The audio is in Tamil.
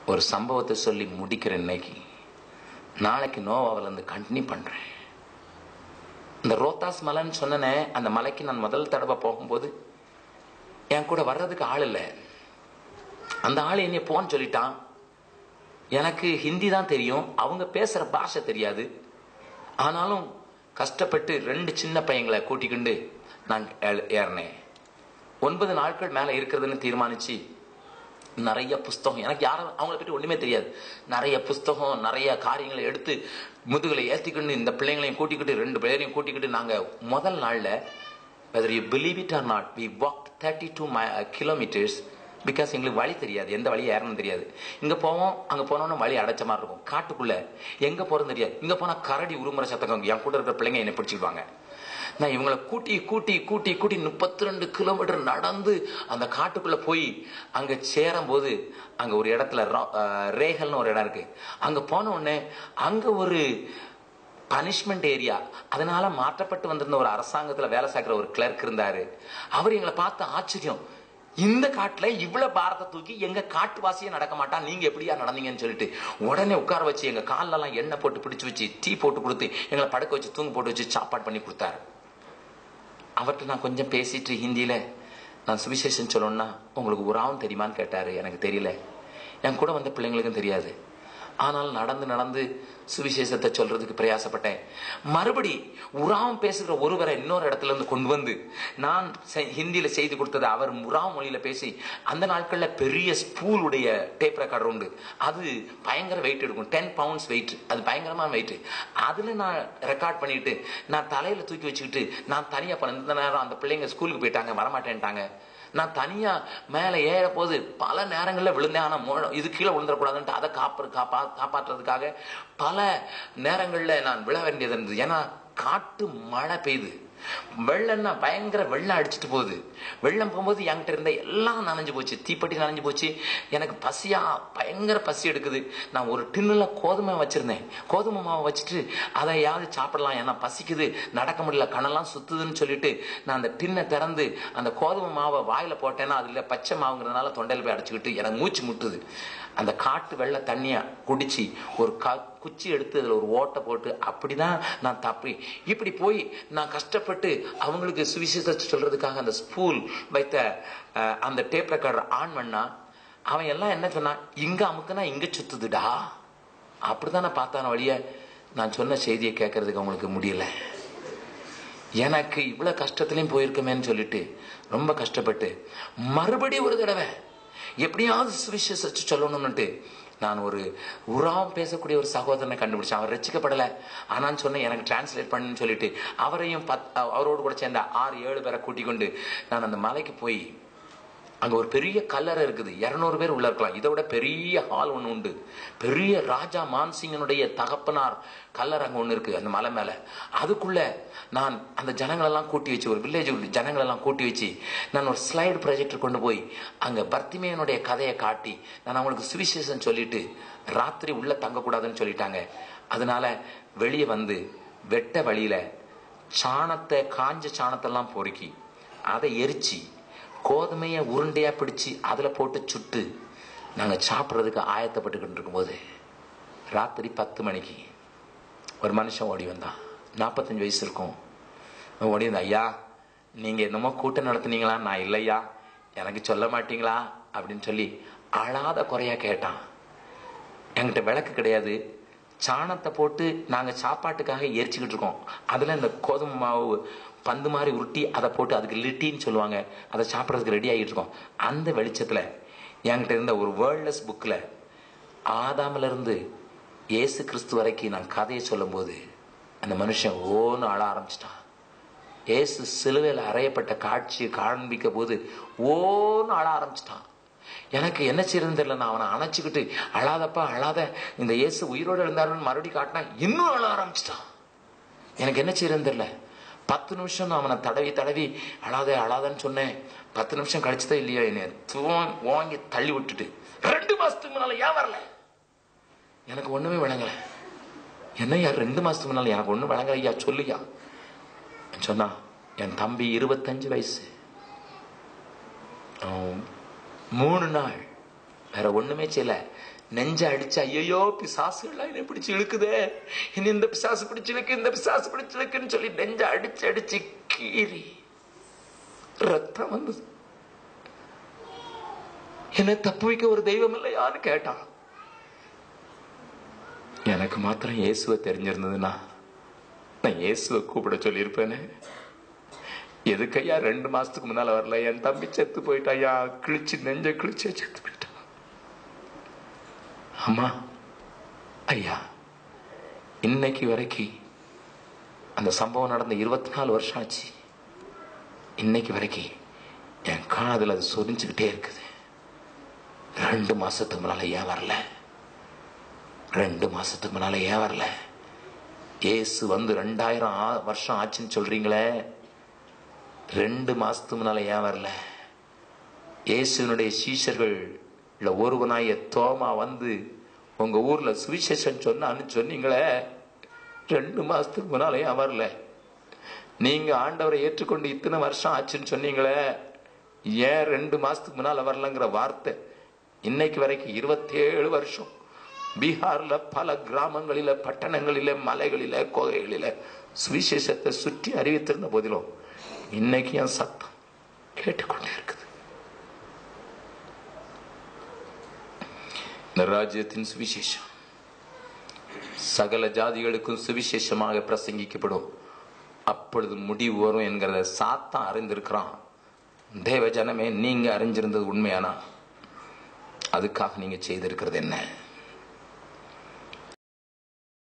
ஒரு சம்பவத்தை சொல்லி முடிக்கிறேன் இன்னைக்கு நாளைக்கு நோவாவில் இருந்து கண்டினியூ பண்றேன் இந்த ரோத்தாஸ் மலைன்னு சொன்னனே அந்த மலைக்கு நான் முதல் தடவை போகும்போது என் கூட வர்றதுக்கு ஆள் இல்லை அந்த ஆள் என்னைய போன்னு சொல்லிட்டான் எனக்கு ஹிந்தி தான் தெரியும் அவங்க பேசுற பாஷை தெரியாது ஆனாலும் கஷ்டப்பட்டு ரெண்டு சின்ன பையங்களை கூட்டிக்கிண்டு நான் ஏ- ஏறினேன் ஒன்பது நாட்கள் மேல இருக்கிறதுன்னு தீர்மானிச்சு நிறைய புஸ்தகம் எனக்கு யாரும் அவங்கள பற்றி ஒண்ணுமே தெரியாது நிறைய புஸ்தகம் நிறைய காரியங்களை எடுத்து முதுகுல ஏத்திக்கிட்டு இந்த பிள்ளைங்களையும் கூட்டிக்கிட்டு ரெண்டு பேரையும் கூட்டிக்கிட்டு நாங்க முதல் நாள்ல whether you believe it or not we walked 32 two kilometres because எங்களுக்கு வழி தெரியாது எந்த வழி ஏறணும் தெரியாது இங்க போவோம் அங்க போனோம்னா வழி அடைச்ச மாதிரி இருக்கும் காட்டுக்குள்ள எங்க போறது தெரியாது இங்க போனா கரடி உருமுறை சத்தம் என் கூட இருக்கிற பிள்ளைங்க என்னை பிடிச்சிக்குவாங்க நான் இவங்களை கூட்டி கூட்டி கூட்டி கூட்டி முப்பத்தி ரெண்டு கிலோமீட்டர் நடந்து அந்த காட்டுக்குள்ள போய் அங்க சேரும் போது அங்க ஒரு இடத்துல ரா- அஹ் ரேகல்னு ஒரு இடம் இருக்கு அங்க போன உடனே அங்க ஒரு பனிஷ்மெண்ட் ஏரியா அதனால மாற்றப்பட்டு வந்திருந்த ஒரு அரசாங்கத்துல வேலை பார்க்குற ஒரு கிளர்க் இருந்தாரு அவர் எங்களை பார்த்து ஆச்சரியம் இந்த காட்டுல இவ்வளவு பாரத்தை தூக்கி எங்க காட்டுவாசியே நடக்க மாட்டான் நீங்க எப்படியா நடந்தீங்கன்னு சொல்லிட்டு உடனே உட்கார வச்சு எங்க கால்ல எல்லாம் எண்ணெய் போட்டு பிடிச்சு வச்சு டீ போட்டு கொடுத்து எங்களை படுக்க வச்சு தூங்க போட்டு வச்சு சாப்பாடு பண்ணி கொடுத்தாரு அவர்கிட்ட நான் கொஞ்சம் பேசிட்டு ஹிந்தியில நான் சுவிசேஷன் சொல்லணும்னா உங்களுக்கு உராவும் தெரியுமான்னு கேட்டாரு எனக்கு தெரியல என் கூட வந்த பிள்ளைங்களுக்கும் தெரியாது ஆனால் நடந்து நடந்து சுவிசேஷத்தை சொல்றதுக்கு பிரயாசப்பட்டேன் மறுபடி உராம் பேசுகிற ஒருவரை இன்னொரு இடத்துல இருந்து கொண்டு வந்து நான் செ- ஹிந்தியில செய்து கொடுத்தது அவர் உராம் மொழியில பேசி அந்த நாட்கள்ல பெரிய ஸ்பூல் உடைய டேப் ரெக்கார்டர் உண்டு அது பயங்கர வெயிட் எடுக்கும் டென் பவுண்ட்ஸ் வெயிட் அது பயங்கரமான வெயிட் அதுல நான் ரெக்கார்ட் பண்ணிட்டு நான் தலையில தூக்கி வச்சுக்கிட்டு நான் தனியா பண்ண இந்த நேரம் அந்த பிள்ளைங்க ஸ்கூலுக்கு போயிட்டாங்க வரமாட்டேன்ட்டாங்க நான் தனியா மேல ஏற போது பல நேரங்கள்ல விழுந்தேன் ஆனா மோ- இது கீழே விழுந்துடக்கூடாதுன்ட்டு அதை காப்பு காப்பா காப்பாற்றுறதுக்காக பல நேரங்கள்ல நான் விழ வேண்டியது இருந்தது ஏன்னா காட்டு மழை பெய்யுது வெள்ளம்னா பயங்கர வெள்ளம் அடிச்சிட்டு போகுது வெள்ளம் போகும்போது என்கிட்ட இருந்த எல்லாம் நனைஞ்சு போச்சு தீப்பெட்டி நனைஞ்சு போச்சு எனக்கு பசியா பயங்கர பசி எடுக்குது நான் ஒரு டின்னுல கோதுமை வச்சிருந்தேன் கோதுமை மாவை வச்சுட்டு அதையாவது சாப்பிடலாம் ஏன்னா பசிக்குது நடக்க முடியல கண்ணெல்லாம் சுத்துதுன்னு சொல்லிட்டு நான் அந்த டின்னை திறந்து அந்த கோதுமை மாவை வாயில போட்டேன்னா அதுல பச்சை மாவுங்கிறதுனால தொண்டையில போய் அடைச்சிக்கிட்டு எனக்கு மூச்சு முட்டுது அந்த காட்டு வெள்ள தண்ணிய குடிச்சு ஒரு க- குச்சி எடுத்து அதுல ஒரு ஓட்டை போட்டு அப்படிதான் நான் தப்பி இப்படி போய் நான் கஷ்டப்பட்டு அவங்களுக்கு சுவிசேஷத்தை சொல்றதுக்காக அந்த ஸ்பூல் வைத்த அஹ், அந்த டேப் ரெக்கார்டர் ஆன் பண்ணா அவன் எல்லாம் என்ன சொன்னான் இங்க அமுக்குனா இங்க சுத்துதுடா அப்படிதான் நான் பார்த்தான வழிய நான் சொன்ன செய்தியை கேட்கறதுக்கு அவங்களுக்கு முடியல எனக்கு இவ்வளவு கஷ்டத்துலயும் போயிருக்கமேன்னு சொல்லிட்டு ரொம்ப கஷ்டப்பட்டு மறுபடியும் ஒரு தடவை எப்படியாவது சுவிசேஷத்தை சொல்லணும்னுட்டு நான் ஒரு உராம் பேசக்கூடிய ஒரு சகோதரனை கண்டுபிடிச்சேன் அவர் ரசிக்கப்படல ஆனான்னு சொன்னேன் எனக்கு டிரான்ஸ்லேட் பண்ணுன்னு சொல்லிட்டு அவரையும் பத் அவரோடு கூட சேர்ந்த ஆறு ஏழு பேரை கூட்டிக் கொண்டு நான் அந்த மலைக்கு போய் அங்க ஒரு பெரிய கல்லறை இருக்குது இருநூறு பேர் உள்ள இருக்கலாம் இதை விட பெரிய ஹால் ஒண்ணு உண்டு பெரிய ராஜா மான்சிங்கனுடைய தகப்பனார் கல்லறை அங்க ஒண்ணு இருக்கு அந்த மலை மேல அதுக்குள்ள நான் அந்த ஜனங்களெல்லாம் கூட்டி வச்சு ஒரு வில்லேஜ் ஜனங்களெல்லாம் கூட்டி வச்சு நான் ஒரு ஸ்லைடு ப்ராஜெக்டர் கொண்டு போய் அங்க பர்த்திமேயனுடைய கதையை காட்டி நான் அவங்களுக்கு சுவிசேஷம் சொல்லிட்டு ராத்திரி உள்ள தங்கக்கூடாதுன்னு சொல்லிட்டாங்க அதனால வெளியே வந்து வெட்ட வழியில சாணத்தை காஞ்ச சாணத்தெல்லாம் பொறுக்கி அதை எரிச்சு கோதுமையை உருண்டையா பிடிச்சு அதுல போட்டு சுட்டு நாங்க சாப்பிட்றதுக்கு ஆயத்தப்பட்டுக்கிட்டு இருக்கும்போது ராத்திரி பத்து மணிக்கு ஒரு மனுஷன் ஓடி வந்தான் நாற்பத்தஞ்சு வயசு இருக்கும் அவன் ஓடி வந்தான் ஐயா நீங்க என்னமோ கூட்டம் நடத்துனீங்களா நான் இல்லையா எனக்கு சொல்ல மாட்டீங்களா அப்படின்னு சொல்லி அழாத குறையா கேட்டான் என்கிட்ட விளக்கு கிடையாது சாணத்தை போட்டு நாங்க சாப்பாட்டுக்காக எரிச்சுக்கிட்டு இருக்கோம் அதுல இந்த கோதுமை மாவு பந்து மாதிரி உருட்டி அதை போட்டு அதுக்கு லிட்டின்னு சொல்லுவாங்க அதை சாப்பிட்றதுக்கு ரெடி ஆகிட்டு இருக்கோம் அந்த வெளிச்சத்துல என்கிட்ட இருந்த ஒரு வேர்ல்ட்லெஸ் புக்ல ஆதாமில இருந்து இயேசு கிறிஸ்து வரைக்கும் நான் கதையை சொல்லும்போது அந்த மனுஷன் ஓன்னு அழ ஆரம்பிச்சிட்டான் இயேசு சிலுவையில் அறையப்பட்ட காட்சியை காண்பிக்க போது ஓன்னு அழ ஆரம்பிச்சிட்டான் எனக்கு என்ன செய்யறதுன்னு தெரியல நான் அவனை அணைச்சிக்கிட்டு அழாதப்பா அழாத இந்த இயேசு உயிரோடு இருந்தாருன்னு மறுபடியும் காட்டினா இன்னும் அழ ஆரம்பிச்சிட்டான் எனக்கு என்ன செய்யறதுன்னு தெரியல பத்து நிமிஷம் நான் அவனை தடவி தடவி அழாத அழாதன்னு சொன்னேன் பத்து நிமிஷம் கழிச்சுதான் இல்லையோ என்னை துவ- வாங்கி தள்ளி விட்டுட்டு ரெண்டு மாசத்துக்கு முன்னால ஏன் வரல எனக்கு ஒண்ணுமே விளங்கல என்னய்யா ரெண்டு மாசத்துக்கு முன்னால எனக்கு ஒண்ணும் விளங்கல ஐயா சொல்லுயா சொன்னா என் தம்பி இருபத்தஞ்சு வயசு அவன் மூணு நாள் வேற ஒண்ணுமே செய்யல நெஞ்ச அடிச்சு ஐயோ பிசாசுகள்லாம் என்னை பிடிச்சு இழுக்குதே இனி இந்த பிசாசு பிடிச்சு இழுக்கு இந்த பிசாசு பிடிச்சு இழுக்குன்னு சொல்லி நெஞ்ச அடிச்சு அடிச்சு கீறி ரத்தம் வந்தது என்னை தப்பு வைக்க ஒரு தெய்வம் இல்லையான்னு கேட்டான் எனக்கு மாத்திரம் இயேசுவை தெரிஞ்சிருந்ததுன்னா நான் இயேசுவை கூப்பிட சொல்லியிருப்பேனே எதுக்கையா ரெண்டு மாசத்துக்கு முன்னால வரல என் தம்பி செத்து போயிட்டாயா கிழிச்சு நெஞ்ச கிழிச்சே செத்து போயிட்டான் அம்மா ஐயா இன்னைக்கு வரைக்கும் அந்த சம்பவம் நடந்த இருபத்தி நாலு வருஷம் ஆச்சு இன்னைக்கு வரைக்கும் என் காதுல அது சொரிஞ்சுக்கிட்டே இருக்குது ரெண்டு மாசத்துக்கு முன்னால ஏன் வரல ரெண்டு மாசத்துக்கு முன்னால ஏன் வரல ஏசு வந்து ரெண்டாயிரம் ஆ- வருஷம் ஆச்சுன்னு சொல்றீங்களே ரெண்டு மாசத்துக்கு முன்னால ஏன் வரல இயேசுனுடைய சீஷர்கள் இல்ல ஒருவனாய தோமா வந்து உங்க ஊர்ல சுவிசேஷம் சொன்னான்னு சொன்னீங்களே ரெண்டு மாசத்துக்கு முன்னால ஏன் வரல நீங்க ஆண்டவரை ஏற்றுக்கொண்டு இத்தனை வருஷம் ஆச்சுன்னு சொன்னீங்களே ஏன் ரெண்டு மாசத்துக்கு முன்னால வரலங்கிற வார்த்தை இன்னைக்கு வரைக்கும் இருபத்தேழு வருஷம் பீகார்ல பல கிராமங்களில பட்டணங்களில மலைகளில கோகைகளில சுவிசேஷத்தை சுற்றி அறிவித்திருந்த போதிலும் இன்னைக்கு என் சத்தம் கேட்டுக்கொண்டே இருக்குது இந்த ராஜ்யத்தின் சுவிசேஷம் சகல ஜாதிகளுக்கும் சுவிசேஷமாக பிரசங்கிக்கப்படும் அப்பொழுது முடிவு வரும் என்கிறத சாத்தான் அறிந்திருக்கிறான் தேவ ஜனமே நீங்க அறிஞ்சிருந்தது உண்மையானா அதுக்காக நீங்க செய்திருக்கிறது என்ன